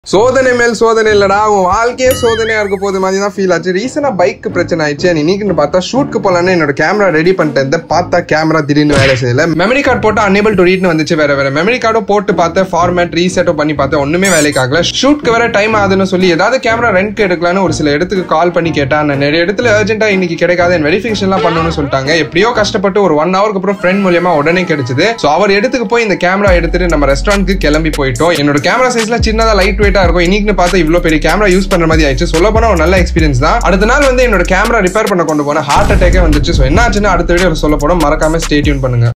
சோதனை மேல் சோதனை இல்லடா உன் வாழ்க்கையே சோதனையா இருக்க போது மாதிரி தான் ஃபீல் ஆச்சு ரீசனா பைக் பிரச்சனை ஆயிடுச்சு and இன்னைக்குன்னு பார்த்தா ஷூட்க்கு போலான்னு என்னோட கேமரா ரெடி பண்ணிட்டு இருந்தேன் பார்த்தா கேமரா திடீர்னு வேலை செய்யல மெமரி கார்டு போட்டு அன்னேபிள் டு ரீட்னு வந்துச்சு வேற வேற மெமரி கார்டும் போட்டு பார்த்தேன் ஃபார்மேட் ரீசெட்டும் பண்ணி பார்த்தேன் ஒண்ணுமே வேலைக்கு ஆகல ஷூட்க்கு வேற டைம் ஆகுதுன்னு சொல்லி ஏதாவது கேமரா ரெண்ட் எடுக்கலாம்னு ஒரு சில இடத்துக்கு கால் பண்ணி கேட்டேன் நான் நிறைய இடத்துல அர்ஜென்ட்டா இன்னைக்கு கிடைக்காது வெரிஃபிகேஷன்லாம் பண்ணணும்னு சொல்லிட்டாங்க எப்படியோ கஷ்டப்பட்டு ஒரு ஒன் ஹவருக்கு அப்புறம் ஃப்ரெண்ட் மூலியமா உடனே கிடைச்சது ஸோ அவர் இடத்துக்கு போய் இந்த கேமரா எடுத்துட்டு நம்ம ரெஸ்டாரண்ட்க்கு கிளம்பி போயிட்டோம் என்னோட கேமரா சைஸ்ல சின்னதா லைட் வெயிட்டா இருக்கும் இன்னைக்கு பார்த்தா இவ்வளவு பெரிய கேமரா யூஸ் பண்ற மாதிரி ஆயிடுச்சு சொல்ல போனா ஒரு நல்ல எக்ஸ்பீரியன்ஸ் தான் அடுத்த நாள் வந்து என்னோட கேமரா ரிப்பேர் பண்ண கொண்டு போன ஹார்ட் அட்டாக்கே வந்துச்சு ஸோ என்ன ஆச்சுன்னு அடுத்த வீடியோ சொல்ல போனோம் மறக்காம ஸ்டே டியூன் பண்ணுங்க